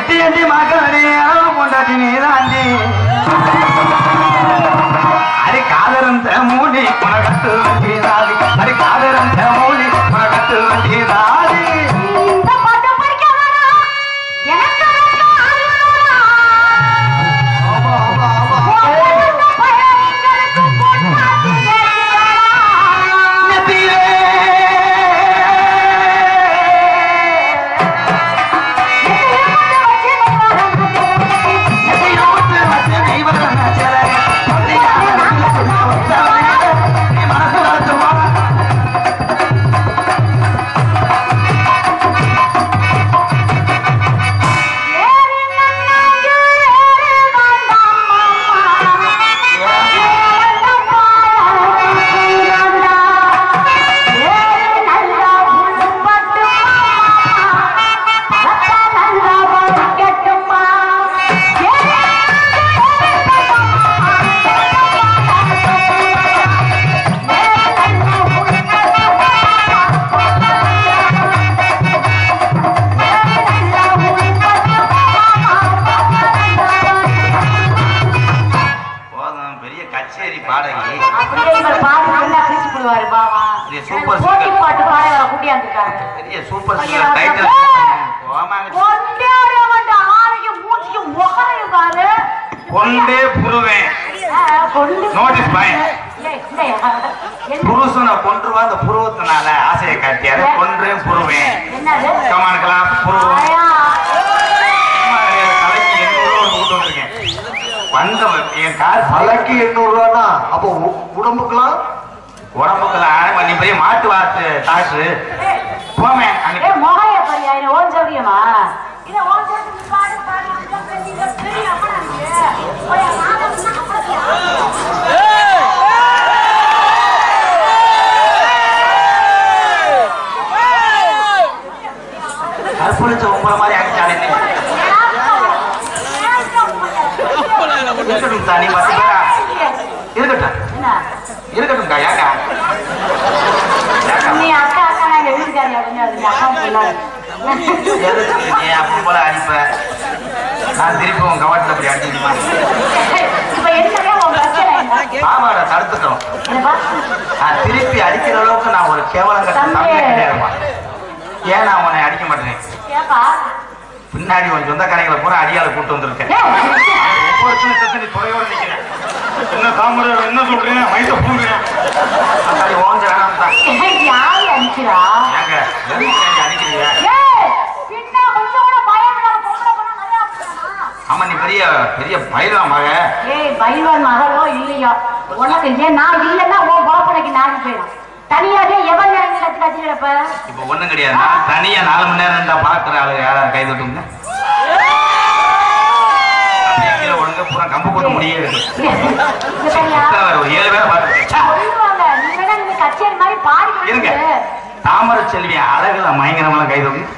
எட்டி எட்டி மக்களே அளவு கொண்டாட்டி நீ தாண்டி அடி காதரம் மூடி உனகத்து வண்டி தாடி அடி காதரம் மூடி உனகத்து வண்டி தாடி இந்த பாட்டை படிக்க வேணாம். எனக்கு ரொம்ப ஆர்வம் உங்களுக்கு பயணிகளுக்கு பொன்னாட்டி கேட்கலாம். நெத்தியிலே நெத்தியில முத்து வச்ச தெய்வம் சிலை. நீ மனசு வளர்த்துவா போதும் பெரிய கச்சேரி பாடகி அப்படியே இவர் பாட்டு நல்லா கிழிச்சு போடுவாரு பாவா இது சூப்பர் போட்டி சிங்கர். பாட்டு பாட வர கூட்டியாந்துருக்காங்க பெரிய சூப்பர் ஐயா, சிங்கர் டைட்டில் அப்பா. போமாங்க கொண்டாடியவன்ட ஆணையும் மூச்சியும் முகரையும் பாரு கொண்டே புருவேன் ஆ, கொண்டு Notice fine. ஏய், இந்தயா, என்ன புருஷனை கொன்றுவா அந்த புருவத்தினால ஆசையை காட்டியாரு கொன்றே புருவேன் என்னது கமானுக்கெல்லாம் புருவம் ஆயா, தலைக்கு எண்ணூறு ரூபா கொடுத்து வந்திருக்கேன் வந்தவன் என் கார் தலைக்கு எண்ணூறு ரூபானா அப்போ உ- உடம்புக்குலாம் உடம்புக்குலாம் நீ பெரிய மாட்டு வாத்து டாக்டர் ஏய், போவேன் அங்க ஏய், முகைய பாரியா, இது உன் சௌரியமா? இதை உன் சௌரியத்துக்கு பாடு, பாடு, அங்க போய் நீங்க பெரிய அம்மனா இருக்கு. போய் நாகம்னா அப்படியா? கற்பழிச்ச உங்களை மாதிரி அடிச்சாலே இருக்கட்டும் தா, நீ பத்து பேரா இருக்கட்டும் என்ன? இருக்கட்டும் ஏக்கா ஏக்கா நீ அக்கா அக்கா நாங்க வீட்டுக்காரியா கொஞ்சம் அது அக்கா சொல்லாது எதுக்கு நீ அப்படி போல அடிப்ப நான் திருப்பி உன் கவாட்டில் அப்படி அடிச்சுமா இப்ப என்னடா உன் பிரச்சனை என்ன? பாவாடை தடுத்துட்டோம் என்னப்பா? நான் திருப்பி அடிக்கிற அளவுக்கு நான் ஒரு கேவலம் கட்ட தம்பி. தம்பி கிடையாதுப்பா ஏன் நான் உன்னை அடிக்க மாட்டேன் ஏப்பா? பின்னாடி உன் சொந்தக்காரங்களை பூரா அடியால கூட்டு வந்திருக்கேன் ஏய், ஒவ்வொரு சின்ன சத்தம் நீ துறையோட நிக்கிறேன் என்ன தாமரை என்ன சொல்றீங்க மைச பூங்குறேன் அத்தாடி ஓஞ்ச வேணாம் தான் ஏய், யாரு அடிக்கிறா? ஏங்க எதுக்கு என்னை அடிக்கிறீங்க ஏய், பின்ன கொஞ்சம் கூட பயம் இல்லாம பொம்பளை பொண்ணா நிறையா இருக்கிறானா? ஆமா நீ பெரிய பெரிய பயிலாம் மக ஏய் பைல்வான் மகளோ இல்லையோ உனக்கு ஏன் நான் இல்லைன்னா உன் பொழப்பனைக்கு நாலு போயிடும் தனியாவே எவன் இறங்கி கத்தி கத்தி கிடப்ப இப்ப ஒண்ணும் கிடையாது நான் தனியா நாலு மணி நேரம் இருந்தா பாக்குற ஆளு யாராவது கை தட்டுங்க அப்படியே கீழே ஒழுங்கா பூரா கம்பு போட்டு முடியே இருக்கு இங்க பாரியா? ஒரு ஏழு பேரை பார்த்துருக்கேன் சொல்லுவாங்க நீ வேணா நீங்க கச்சேரி மாதிரி பாடி இருங்க கொடுங்க. தாமரை செல்வி அழகுல மயங்கரமெல்லாம் கை தூக்கு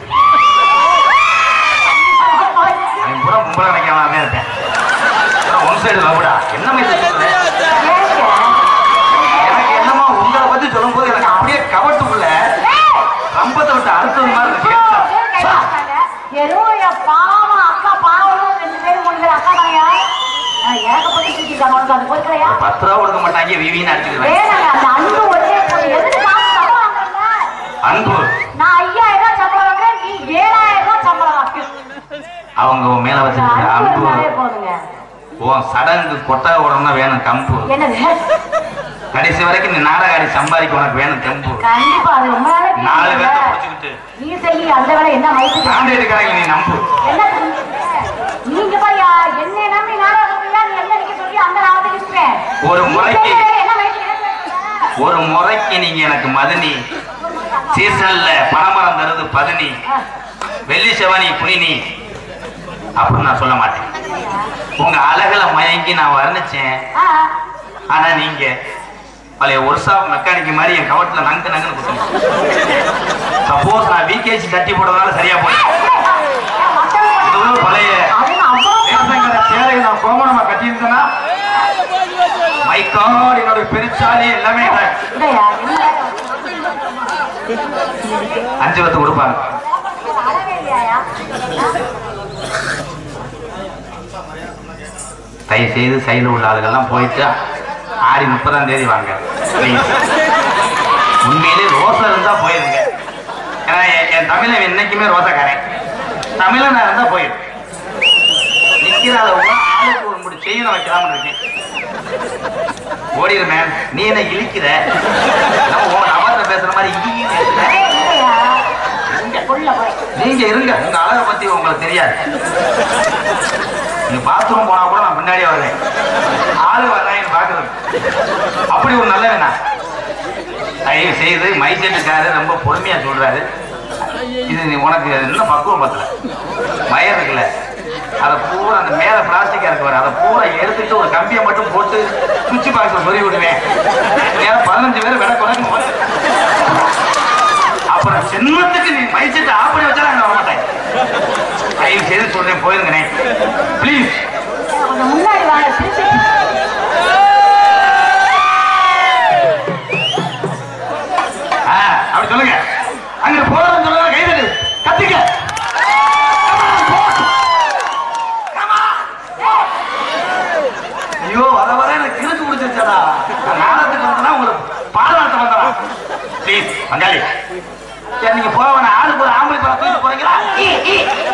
அவன் பூரா கும்பல கிடைக்காம இருப்பேன் ஒன் சைடு லவ்டா என்ன மாதிரி சொல்றேன் ஏங்க? எனக்கு என்னமோ உங்களை பத்தி சொல்லும் போது எனக்கு அப்படியே கவட்டுக்குள்ள ஏய், ரம்பத்தை விட்டு அறுத்தது மாதிரி இருக்கு ஏதோ என் பாவம் அக்கா பாவம் ரெண்டு பேரும் மூணு பேர் அக்கா தாயா ஏகப்பட்டு சுத்திட்டாங்க உனக்கு அது போய்க்கலையா ஒரு பத்து ரூபா கொடுக்க மாட்டாங்க விவின்னு அடிச்சுக்கிறேன் வேணாங்க அந்த அன்பு ஒரே போதும் எதுக்கு காசு சம்பளம் வாங்குறீங்க அன்பு நான் ஐயாயிரம் ரூபாய் சம்பளம் வாங்குறேன் நீ ஏழாயிரம் ரூபாய் சம்பளம் வாங்கு அவங்க உன் மேல வச்சிருக்க அன்பு அன்பு இருந்தாலே போதுங்க உன் சடங்கு கொட்டை உடனே வேணும் கம்பு என்னது கடைசி வரைக்கும் நீ நாடக ஆடி சம்பாதிக்க உனக்கு வேணும் தெம்பு கண்டிப்பா அது ரொம்ப நாளே நாலு பேர்த்த பேசுறீங்க. பிடிச்சுக்கிட்டு நீ செய்யி அந்த வேலை என்ன வயசுக்கு சாண்டியதுக்காரங்க நீ நம்பு என்ன செஞ்சீங்க? நீங்க பாரியா என்னை நம்பி நாடகம் இல்ல, நீ என்ன நிக்க சொல்லி அந்த நாடகத்துக்கு நிற்பேன். ஒரு நீ முறைக்கு- செய்யற வேலை என்ன வயசுக்கு என்ன ஒரு முறைக்கு நீங்க எனக்கு மதனி சீசன்ல பணமரம் தருது பதனி வெள்ளி செவனி குனினி அப்படின்னு நான் சொல்ல மாட்டேன் உங்க அழகுல மயங்கி நான் வர்ணிச்சேன் ஆ, ஆனா நீங்க பழைய ஒர்ஷா மெக்கானிக் மாதிரி என் கவட்டில் நங்கு நங்குன்னு குத்துங்க சப்போஸ் நான் விகேசி தட்டி போடுறதுனால சரியா போய் ஏன் மத்தவங்க இது ஒரு பழைய அது நான் அவ்வளவு தேசங்கிற சேலையை நான் கோமணமா கட்டியிருந்தேன்னா மை காட் என்னோட பெருச்சாலி எல்லாமே இதான். இல்லையா, இல்ல. அஞ்சு பத்து கொடுப்பாங்க அழகே இல்லையாயா? தயவு செய்து சைடில் உள்ள ஆளுகள்லாம் போயிட்டு ஆடி முப்பதாம் தேதி வாங்க Please. உண்மையிலே ரோசா இருந்தா போயிருங்க ஏன்னா என் என் தமிழன் என்னைக்குமே ரோசக்காரன் தமிழனா இருந்தா போயிரு நிக்கிற அளவுக்கு ஆளுக்கு ஒரு முடி செய்யணும் வைக்கலாம்னு இருக்கேன் ஓடிடு மேம் நீ என்ன இழிக்கிற நம்ம உன் அமர்ந்த பேசுற மாதிரி இடின்னு பேசுற. இல்லையா இங்க உள்ள போய் நீங்க இருங்க உங்க அழகை பத்தி உங்களுக்கு தெரியாது நீங்க பாத்ரூம் போனா கூட நான் பின்னாடியே வருவேன் ஆளு வர்றாங்கன்னு பாக்குறது அப்படி ஒரு நல்ல வேணா தயவு செய்து மைசெட்டுக்காரு ரொம்ப பொறுமையா சொல்றாரு இது நீ உனக்கு இன்னும் பக்குவம் பத்தல மயர் இருக்குல்ல அதை பூரா அந்த மேல பிளாஸ்டிக்கா இருக்கு பாரு அதை பூரா எடுத்துட்டு ஒரு கம்பியை மட்டும் போட்டு சுவிட்ச் பாக்ஸ்ல சொல்லி விடுவேன் நேரம் பதினஞ்சு பேர் விட குறைக்கும் அப்புறம் சின்னத்துக்கு நீ மைசெட் ஆஃப் பண்ணி வச்சாலும் அங்க வர மாட்டேன் தயவு செய்து சொல்றேன் போயிருங்கண்ணே ப்ளீஸ் கொஞ்சம் முன்னாடி வாங்க திருப்பி ஆ, அப்படி சொல்லுங்க அங்க போறதுன்னு சொல்லுங்க கைதட்டு கத்திக்க Come on, go. Come on. ஐயோ வர வர எனக்கு கிறுக்கு பிடிச்சிருச்சடா நான் நாடகத்துக்கு வந்தனா உங்களுக்கு பாடலாட்ட வந்தா ப்ளீஸ் பங்காளி சரி நீங்க போக வேணாம் ஆளுக்கு ஒரு ஆம்பளை பழம் தூக்கி போறீங்களா ஈ, ஈ.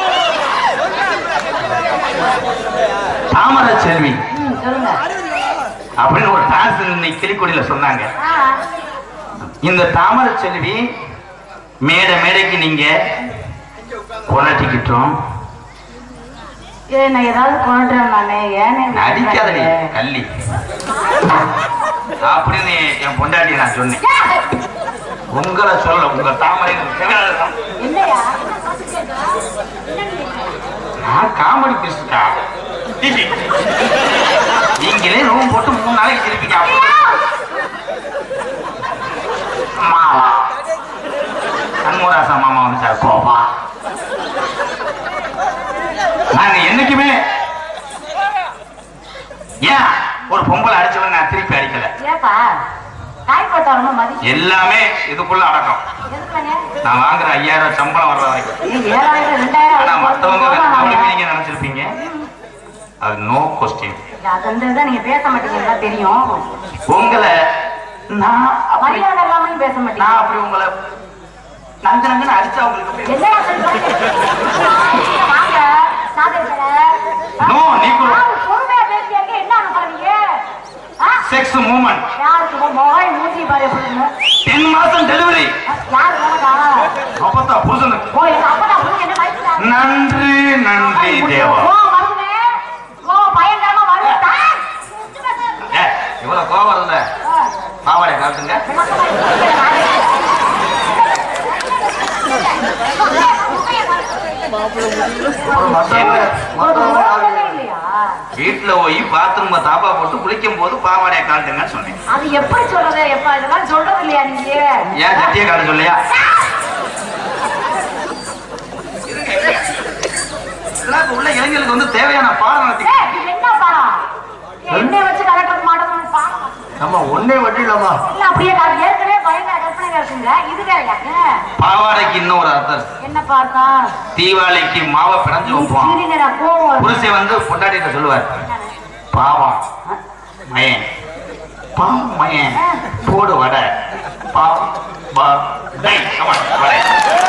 தாமரை செல்வி ம் சொல்லுங்க அப்படின்னு ஒரு டான்ஸ் இன்னைக்கு கிளிக்குடியில சொன்னாங்க ஆ இந்த தாமரை செல்வி மேடை மேடைக்கு நீங்க கொலட்டிக்கிட்டோம் ஏ நான் ஏதாவது கொண்டுட்டேன் நானே ஏன்னு நடிக்காதடி கள்ளி அப்படின்னு என் பொண்டாட்டி நான் சொன்னேன் உங்களை சொல்ல உங்க தாமரை இல்லையா நான் காமெடி பேசுட்டா நீங்களே ரூம் போட்டு மூணு நாளைக்கு திருப்பிங்க மாவா சண்முகராசா மாமா வந்துட்டார் கோபா நாங்க என்னைக்குமே ஏன் ஒரு பொம்பளை அடிச்சவன் நான் திருப்பி அடிக்கல ஏப்பா தாய் போட்டாலுமா மதிச்சு எல்லாமே இதுக்குள்ள அடக்கம் எதுக்குங்க நான் வாங்குற ஐயாயிரம் ரூபாய் சம்பளம் வர்ற வரைக்கும் இது ஏழாயிரம் ரெண்டாயிரம் ஆனா போட்டு மத்தவங்க போனா அப்படி நாங்க- நீங்க நினைச்சிருப்பீங்க அது நோ கொஸ்டின் அது அந்த இதை நீங்க பேச மாட்டீங்கன்னா தெரியும் உங்களை நான் அப்படி மரியாதை இல்லாமலும் பேச மாட்டீங்க நான் அப்படி உங்களை நஞ்சு நஞ்சுன்னு அடிச்சா உங்களுக்கு எப்படி இருக்கும்? என்னடா சொல்றீங்க? வாங்க, சாதகத்துல. No, நீ கூட- யாரு பொறுமையா பேசியாக்க என்ன அனுப்புறீங்க? ஆ? செக்ஸ் மூமெண்ட் யாருக்கு உன் முகம், மூஞ்சி பாரு எப்படி இருக்குன்னு? டென் மாசம் டெலிவரி யாரு உனக்கா? அப்பத்தா புருஷனுக்கு ஓ, எங்க அப்பா புள்ள என்ன வயசுல? நன்றி நன்றி தேவா கோவம் வருதுங்க. கோவம் பயங்கரமா வருது. தா! ஏ, இவ்வளவு கோவம் வருதுல்ல ஆ, பாவாடை காட்டுங்க என்ன? மத்தவங்க யாரும் இல்லையா? வீட்டுல போய் பாத்ரூம் தாப்பா போட்டு குளிக்கும் போது பாவாடைய காட்டுங்கன்னு சொன்னேன் அது எப்படி சொல்றது எப்ப இதெல்லாம் சொல்றது இல்லையா நீங்க ஏன் சத்திய காட்ட சொல்லையா இதெல்லாம் இப்ப உள்ள இளைஞர்களுக்கு வந்து தேவையான பாடம் நடத்தி ஏய், இது என்னப்பா என்னை வச்சு கலெக்டர் மாட்டோம்னு பாடம் நம்ம ஒன்னே வட்டிலாமா இல்ல அப்படியே காட்டு ஏற்கனவே பயங்கர கற்பனை இருக்குங்க இது வேறையாங்க பாவாடைக்கு இன்னொரு அர்த்தம் இருக்கு. என்ன பார்த்தா தீபாவளிக்கு மாவை பிணைஞ்சு வைப்போம் சீரிங்க கோவம் வருது. புருஷன் வந்து பொண்டாட்டிட்ட சொல்லுவார் பாவம் மயன் பாவம் மயன் போடு வடை பாவம் பா டேய், come on, வடை.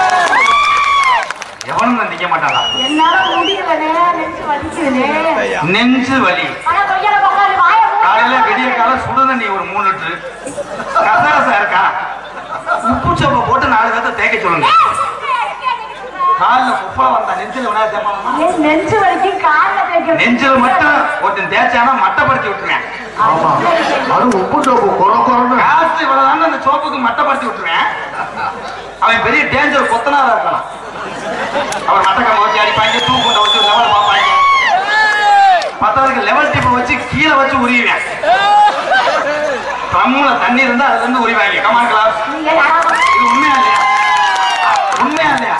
எவனும் நிக்க மாட்டானா என்னால முடியலனே நெஞ்சு வலிக்குதுனே நெஞ்சு வலி ஆனா கொய்யால பக்கம் வாய மூடு. காலையில விடிய கால சுடுதண்ணி ஒரு மூணு லிட்டரு கசரசா இருக்கா உப்பு சப்பை போட்டு நாலு பேர்த்த தேய்க்க சொல்லுங்க ஏய், இருக்கே, இருக்கே, இருக்கே. காலில் குப்பை வந்தா நெஞ்சில் விடா தேப்பாமா ஏய், நெஞ்சு வலிக்கு கால்ல தேய்க்கிறது. நெஞ்சில் மட்டும் ஒருத்தன் தேய்ச்சானா மட்டப்படுத்தி விட்டுருவேன் ஆமா அது உப்பு சோப்பு குறை குறைன்னு காசு இவ்வளவுதான் அந்த சோப்புக்கு மட்டப்படுத்தி விட்டுருவேன் அவன் பெரிய டேஞ்சர் கொத்தனாரா இருக்கலாம் அவர் மட்டக்கம்மை வச்சு அடிப்பாங்க தூக்குண்ட வச்சு லெவல் பார்ப்பாங்க பத்தாவதுக்கு லெவல் டிப்பை வச்சு கீழே வச்சு உரியுவேன் ட்ரம்முல தண்ணி இருந்தா அதுல இருந்து உரிவாங்க கமான் கிளாஸ் நீங்க யாராவது இது உண்மையா இல்லையா உண்மையா இல்லையா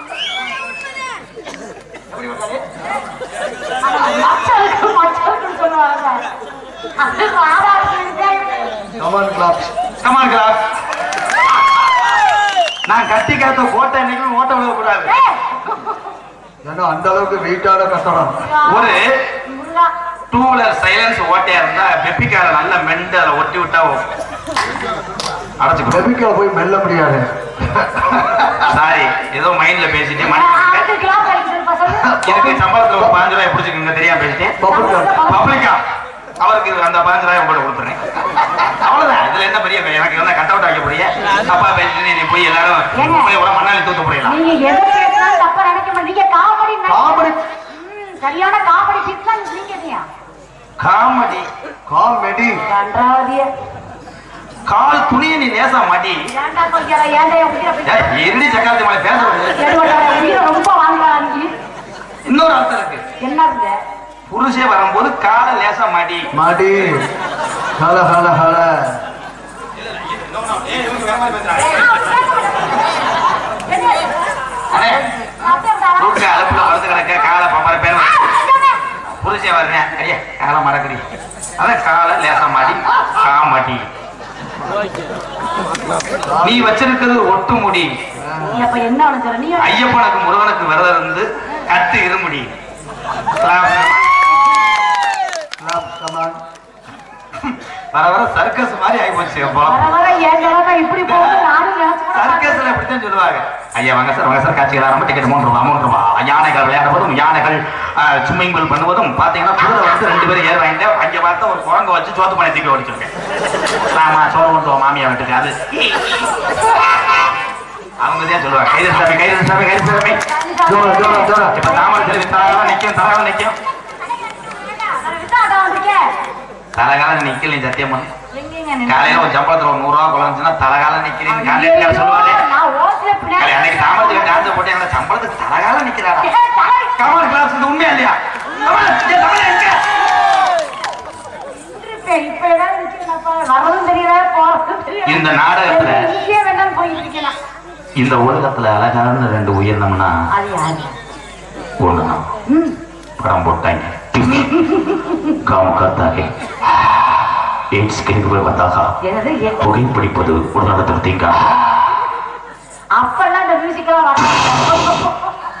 மச்சருக்கு மச்சருக்குன்னு சொல்லுவாங்க அதுக்கு ஆதாரம் இருக்கே. கமான் கிளாப் கமான் கிளாஸ் நான் கட்டி காத்த கோட்டை என்னைக்குமே ஓட்ட விடக்கூடாது ஏய், ஏன்னா அந்த அளவுக்கு வெயிட்டான கட்டடம் ஒரு முருகா டூ வீலர் சைலன்ஸ் ஓட்டையா இருந்தா பெப்பிக்கார நல்ல மெண்டு அதை ஒட்டி விட்டா அடைச்சுக்கோ பெபிக்கா போய் மெல்ல முடியாது சாரி ஏதோ மைண்ட்ல பேசிட்டே மணி அடுத்த கிளாஸ் அடிக்கிறது பசங்க எனக்கு சம்பளத்துல ஒரு பாஞ்சு ரூபாய் பிடிச்சிக்கங்க தெரியாம பேசிட்டேன் பப்புக்கார் பப்ளிக்கா அவருக்கு இது அந்த பாஞ்சு ரூபாய் கூட கொடுத்துறேன் அவ்வளவுதான் இதுல என்ன பெரிய எனக்கு என்ன கட் அவுட் ஆக்க போறிய அப்பா பேசிட்டு நீ போய் எல்லாரும் ஏங்க? போய் கூட மண்ணாளி தூத்து போயிடலாம் நீங்க எதை பேசினாலும் தப்பா நினைக்க மாட்டீங்க நீங்க காமெடி காமெடி ம், சரியான காமெடி சிட் தான் நீங்க இல்லையா காமெடி காமெடி ரெண்டாவதிய கால் துணியை நீ லேசா மாட்டி ஏன்டா கொஞ்சம் ஏன்டா என் உயிரை போய் ஏய், எரிடி சக்காலத்தி மலை பேசுறது எடுவடா, உயிரை ரொம்ப வாங்குறா நீ இன்னொரு அர்த்தம் இருக்கு என்ன இருந்த புருஷே வரும்போது காலை லேசா மாட்டி மாடி ஹல ஹல ஹல அண்ணே, ரூட்ல அலுப்புல வளர்த்து கிடக்க காலை பம்பர பேர் புருஷன் வர்றேன் ஐயா காலை மறக்கடி அதான் காலை லேசா மாட்டி காமாட்டி நீ வச்சிருக்கிறது ஒட்டு முடி அப்ப என்ன அனுப்புற நீ ஐயப்பனுக்கு முருகனுக்கு விரதம் இருந்து கட்டு இருமுடி கிளாப் கமான் வர வர சர்க்கஸ் மாதிரி ஆகி போச்சு அப்போ வர வர ஏன் நிலைமை இப்படி போகுது நானும் நினைச்சு கூட சர்க்கஸ்ல இப்படித்தான் சொல்லுவாங்க ஐயா வாங்க சார் வாங்க சார் காட்சிகள் ஆரம்ப டிக்கெட் மூன்று ரூபா மூன்று ரூபா யானைகள் விளையாடுவதும் யானைகள் ஸ்விம்மிங் பூல் பண்ணுவதும் பாத்தீங்கன்னா குதிரை வந்து ரெண்டு பேரும் ஏற வாங்கிட்டு அங்க பார்த்தா ஒரு குரங்கு வச்சு சோத்து பண்ணி தூக்கி ஓடிச்சிருக்கேன் ஆமா சோறு கொண்டு வா மாமியா வீட்டுக்கு அது அவங்க தான் சொல்லுவாங்க கைது சாமி கைது சாமி கைது சாமி ஜோரா ஜோரா ஜோரா இப்ப தாமரை செல்வி தரகால நிக்கும் தரகால நிக்கும் விசாட்டம் வந்திருக்கேன் தலகால நிக்கல நீ சத்தியம் பண்ணு எங்கேங்க நின்னு? காலையில ஒரு சம்பளத்துல ஒரு நூறு ரூபா குறைஞ்சுன்னா தலகால நிக்கிறேன் காலையில ஐயையோ, சொல்லுவாங்க நான் ஓட்டுல பின்னாடி- காலை அன்னைக்கு தாமரத்துக்கு டான்ஸ் போட்டு அந்த சம்பளத்துக்கு தலகால நிக்கிறாரா ஏ, தலை கமல் கிளாஸ் இது உண்மையா இல்லையா கமல், ஏய், கமல் எங்க? இருப்பேன். இப்ப ஏதாவது நிக்கிறேனாப்பா? வர்றதும் தெரியல, போறதும் தெரியல. இந்த நாடகத்துல- இங்கேயே வேண்டாம்னு போயிட்டு இருக்கேன் நான். இந்த உலகத்துல அழகான ரெண்டு உயிரினம்னா அது யாரு? ஒண்ணுதான் ம். படம் போட்டாங்க காம் கத்தாகே எய்ட்ஸ் கிளிக்கு போய் வந்தாகா என்னது? எ- புகைப்பிடிப்பது உடல்நலத்துக்கு தீங்கா அப்பெல்லாம் இந்த music எல்லாம் வரல.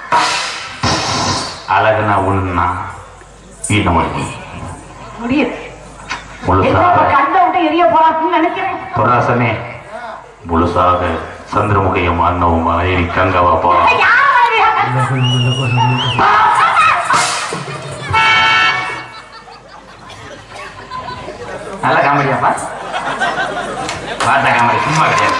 அழகுனா ஒண்ணுனா ஈனமொழி முடியுது என்ன முழுசாக இப்ப கண்ட விட்டு எரிய போறான்னு நினைக்கிறேன் துராசனே முழுசாக சந்திரமுகையும் அன்னவும் அயரி கங்கவா போலாம் யார் வருவீங்க? நல்ல காமெடியாப்பா பாட்ட காமெடி சும்மா கிடையாது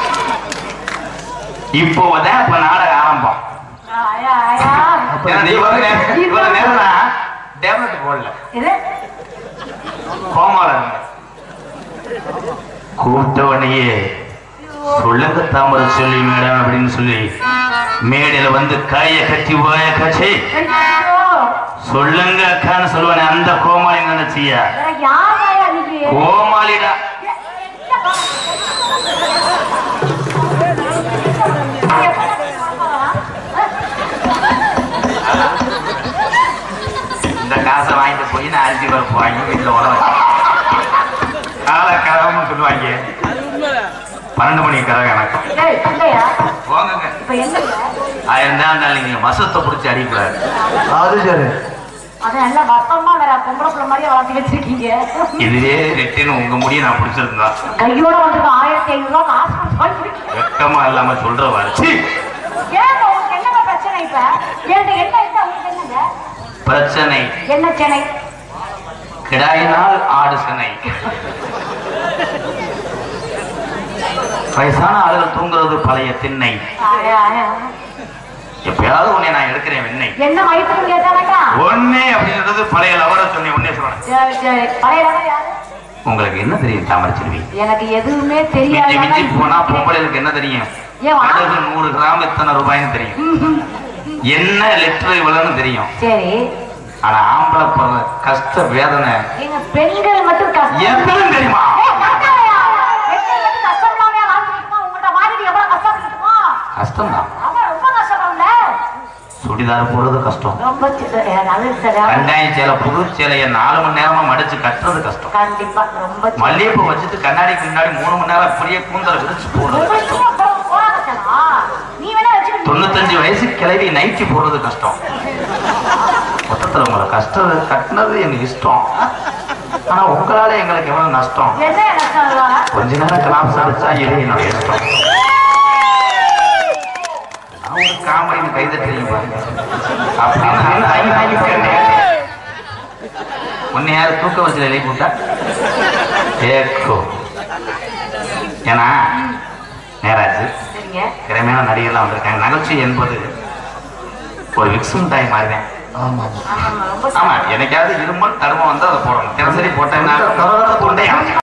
இப்போ தான் இப்ப நாடகம் ஆரம்பம் ஆயா, ஆயா. ஏன்னா நீ இவ்வளவு நேரம் இவ்வளவு நேரம் நான் டேப்லெட் போடல இது? கோமால இருந்தேன் கூப்பிட்டவனையே சொல்லுங்க தாமரை சொல்லி மேடம் அப்படின்னு சொல்லி மேடையில வந்து கைய கட்டி போய கட்சி ஐயோ, சொல்லுங்க அக்கான்னு சொல்லுவானே அந்த கோமாளி நினைச்சியா வேற யார் ஆயா நீங்க? கோமாளிடா இந்த காசை வாங்கிட்டு போய் நான் அரிசி பருப்பு வாங்கி வீட்டுல உட கால கதவுன்னு சொல்லுவாங்க பன்னெண்டு மணி கதவு எனக்கு ஏய், இல்லையா? போங்க இப்ப என்னங்க? ஆயிரம் தான் இருந்தாலும் நீங்க மசத்தை பிடிச்சி அடிக்கூடாது அது சரி அது நல்லா வசமா வேற பொம்பளை பிள்ளை மாதிரியே வளர்த்து வச்சிருக்கீங்க இதுவே ரெட்டின்னு உங்க முடியை நான் பிடிச்சிருந்தா கையோட வந்திருக்க ஆயிரத்தி ஐநூறு ரூபாய் காசு வாங்கிருக்கீங்க வெக்கமா இல்லாம சொல்ற வரைச்சி ஏங்க உங்களுக்கு என்னங்க பிரச்சனை இப்ப என்கிட்ட என்ன இருக்கு உங்களுக்கு என்னங்க பிரச்சனை என்ன சென்னை கிடாயினால் ஆடு சினை வயசான ஆளுகள் தூங்குறது பழைய திண்ணை ஆயா, ஆயா. எப்பயாவது உன்னை நான் எடுக்கிறேன் வெண்ணெய் என்ன வயிற்றுக்கு கேட்டானாக்கா ஒன்னே அப்படின்றது பழைய லவரை சொன்னேன் உன்னே சொல்றேன் சரி சரி பழைய நகை யாரு உங்களுக்கு என்ன தெரியும் தாமரைச்செல்வி எனக்கு எதுவுமே மிஞ்சி தெரியாது மிஞ்சி போனா பொம்பளைகளுக்கு என்ன தெரியும் ஏன் வா? கடுகு நூறு கிராம் எத்தனை ரூபாய்ன்னு தெரியும் என்ன லிட்டர் இவ்வளவுன்னு தெரியும் சரி ஆனா ஆம்பளை போடுற கஷ்ட வேதனை எங்க பெண்கள் மட்டும் கஷ்டம் எத்தனை தெரியுமா ஏய், கஷ்டம்யா. பெண்கள் மட்டும் கஷ்டம் இல்லாம வாழ்ந்துட்டு உங்கள்ட்ட மாதிரி எவ்வளவு கஷ்டம் இருக்குமா கஷ்டம்தான் ஆமா ரொம்ப கஷ்டப்படும்ல சுடிதார் போடுறது கஷ்டம் ரொம்ப சி- எனக்கு அது சரி. கண்டாயம் சேலை புது சேலைய நாலு மணி நேரமா மடிச்சு கட்டுறது கஷ்டம் கண்டிப்பா ரொம்ப சி- மல்லிகைப்பூ வச்சுட்டு கண்ணாடிக்கு முன்னாடி மூணு மணி நேரம் அப்படியே கூந்தல விரிச்சு போடுறது உங்களுக்கு கஷ்டம் அப்புறம் போனா கஷ்டமா? நீ வேணா வச்சுக்க தொண்ணூத்தஞ்சு வயசு கிளவி நைட்டி போடுறது கஷ்டம் மொத்தத்துல உங்களை கஷ்டம் கட்டினது எனக்கு இஷ்டம் ஆனா உங்களால எங்களுக்கு எவ்வளவு நஷ்டம் என்ன கஷ்டம் வருவாங்க கொஞ்ச நேரம் கிளாப்ஸ் அடிச்சா இது என்னோட இஷ்டம் நான் ஒரு காமெடின்னு கைதட்டுறீங்க பாருங்க அப்படின்னு நான் தாங்கி தாங்கி கேட்டேன் உன்னை யாரு தூக்க வச்சு எழுப்பி விட்டா ஏக்கோ ஏன்னா நேராஜ் சரிங்க திறமையான நடிகர்லாம் வந்திருக்காங்க நகைச்சுவை என்பது ஒரு விக்ஸும் தாய் மாறுவேன் ஆமா ஆமா ரொம்ப ஆமா எனக்காவது இருமல் தருமம் வந்து அதை போடணும் தினசரி போட்டேன்னா தொண்டை அடைச்சிக்கும்.